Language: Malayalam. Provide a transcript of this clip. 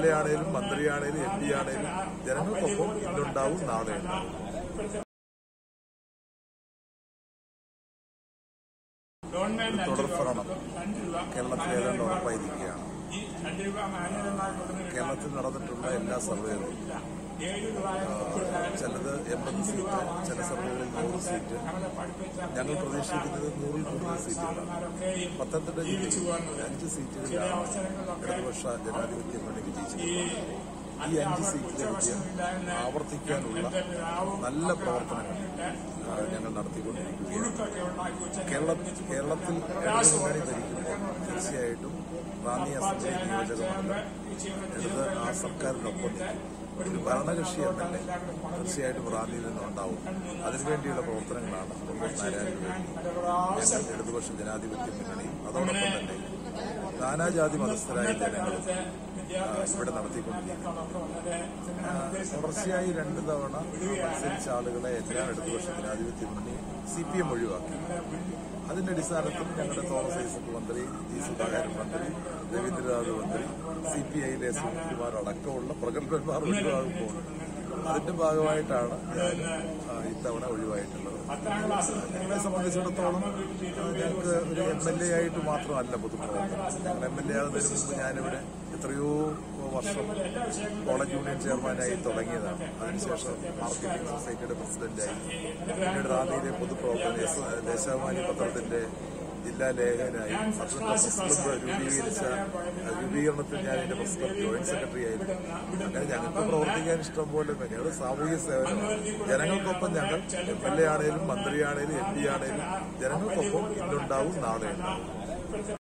എ ആണേലും മന്ത്രിയാണേലും എം പി ആണേലും ജനങ്ങൾക്കൊപ്പം ഇന്നുണ്ടാവും നാളെ ഉണ്ടാവും ഗവൺമെന്റ് തുടർ ഭരണം കേരളത്തിൽ ഏതാണ്ട് ഉറപ്പായിരിക്കുകയാണ് ഈ രണ്ട് രൂപ മാന്യതമായി കൊടുക്കുന്ന കേരളത്തിൽ നടന്നിട്ടുള്ള എല്ലാ സർവേകളും ഏഴ് രൂപ ചിലത് എൺപത് സീറ്റ് ചില സർവേകളിൽ നൂറ് സീറ്റ് ഞങ്ങൾ പ്രതീക്ഷിക്കുന്നത് നൂറിൽ കൂടുതൽ സീറ്റുകളാണ് പത്തനംതിട്ട ജില്ലയിൽ അഞ്ച് സീറ്റുകളിലാണ് ഇടതുപക്ഷ ജനാധിപത്യ മുന്നണി വിജയിച്ചിട്ടുള്ളത് ഈ അഞ്ച് സീറ്റിലെ വിജയം ആവർത്തിക്കാനുള്ള നല്ല പ്രവർത്തനങ്ങൾ ആ, ഞങ്ങൾ നടത്തിക്കൊണ്ടിരിക്കുകയാണ് കേരള കേരളത്തിൽ ഇടതു മുന്നണി ഭരിക്കുമ്പോൾ തീർച്ചയായിട്ടും റാന്നി അസംബ്ലി നിയോജക മണ്ഡലം ഇടത് ആ സർക്കാരിനൊപ്പം നിൽക്കും. ഒരു ഭരണകക്ഷി എം എൽ എ തീർച്ചയായിട്ടും റാന്നിയിൽ നിന്നുണ്ടാവും അതിനുവേണ്ടിയുള്ള പ്രവർത്തനങ്ങളാണ് പ്രമോദ് നാരായണന് വേണ്ടി ഞങ്ങൾ ഇടതുപക്ഷ ജനാധിപത്യ മുന്നണിയും അതോടൊപ്പം തന്നെ നാനാജാതി മതസ്ഥരായ ജനങ്ങളും ആ, ഇവിടെ നടത്തിക്കൊണ്ടിരിക്കുന്നത് ആ, തുടർച്ചയായി രണ്ട് തവണ മത്സരിച്ച ആളുകളെ എല്ലാം ഇടതുപക്ഷ ജനാധിപത്യ മുന്നണി സി പി എം ഒഴിവാക്കി അതിന്റെ അടിസ്ഥാനത്തിൽ ഞങ്ങളുടെ തോമസ് ഐസക് മന്ത്രി ജി സുധാകരൻ മന്ത്രി രവീന്ദ്രനാഥ് മന്ത്രി സി പി ഐയിലെ സുനിൽകുമാർ അടക്കമുള്ള പ്രഗത്ഭന്മാർ ഒഴിവാകുമ്പോൾ അതിന്റെ ഭാഗമായിട്ടാണ് ഞാൻ ആ, ഇത്തവണ ഒഴിവായിട്ടുള്ളത് ഞങ്ങളെ സംബന്ധിച്ചിടത്തോളം ആ, ഞങ്ങൾക്ക് ഒരു എം എൽ എ ആയിട്ട് മാത്രമല്ല പൊതുപ്രവർത്തനം ഞങ്ങൾ എം എൽ എ ആകുന്നതിന് മുമ്പ് ഞാനിവിടെ എത്രയോ വർഷം കോളേജ് യൂണിയൻ ചെയർമാനായി തുടങ്ങിയതാണ് അതിനുശേഷം മാർക്കറ്റിംഗ് സൊസൈറ്റിയുടെ പ്രസിഡന്റായി പിന്നീട് റാന്നിയിലെ പൊതുപ്രവർത്തന ദേശ- ദേശാഭിമാനി പത്രത്തിന്റെ ജില്ലാ ലേഖകനായി അതിന്റെ പ്രസ് ക്ലബ്ബ് രൂപീകരിച്ച രൂപീകരണത്തിൽ ഞാൻ എന്റെ പ്രസ് ക്ലബ് ജോയിന്റ് സെക്രട്ടറി ആയിരുന്നു അങ്ങനെ ഞങ്ങൾക്ക് പ്രവർത്തിക്കാൻ ഇഷ്ടം പോലെ ഞങ്ങൾ സാമൂഹ്യ സേവനമാണ് ജനങ്ങൾക്കൊപ്പം ഞങ്ങൾ എം എൽ എ ആണേലും മന്ത്രിയാണേലും എം പി ആണേലും ജനങ്ങൾക്കൊപ്പം ഇന്നുണ്ടാവും നാളെ ഉണ്ടാവും